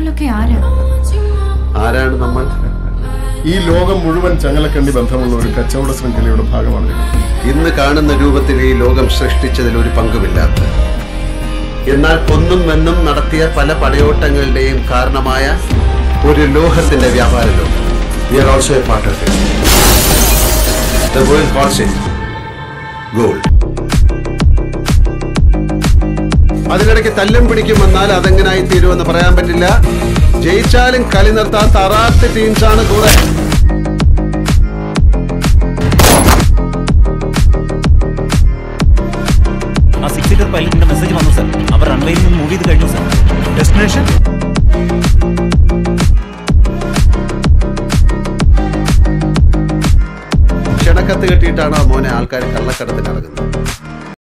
നിങ്ങളൊക്കെ ആരാ ആരാണ് നമ്മൾ ഈ ലോകം മുഴുവൻ ചങ്ങലക്കണ്ടി ബന്ധമുള്ള ഒരു കച്ചവട ശൃംഖലയുടെ ഭാഗമാണ് നിങ്ങൾ. ഇന്ന് കാണുന്ന രൂപത്തിൽ ഈ ലോകം സൃഷ്ടിച്ചതിൽ ഒരു പങ്കുമില്ലാത്ത എന്നാൽ കൊന്നും വെന്നും നടത്തിയ പല പടയോട്ടങ്ങളുടെയും കാരണമായ ഒരു ലോഹത്തിന്റെ വ്യാപാര ലോകം We are also a part of it. The world calls it gold. അതിനിടയ്ക്ക് തല്ലും പിടിക്കും വന്നാൽ അതെങ്ങനായി തീരുമെന്ന് പറയാൻ പറ്റില്ല ജയിച്ചാലും കളി നിർത്താൻ തറാത്ത് ടീംസാണ് കൂടെ ആ സിക്സ് സീറ്റർ പൈലറ്റിന്റെ മെസ്സേജ് വന്നു സർ അവർ റൺവേയിൽ നിന്ന് മൂവ് ചെയ്ത് കഴിഞ്ഞു സർ ഡെസ്റ്റിനേഷൻ ക്ഷണക്കത്ത് കെട്ടിയിട്ടാണ് ആ മോനെ ആൾക്കാർ കള്ളക്കടത്തിന് ഇറങ്ങുന്നത്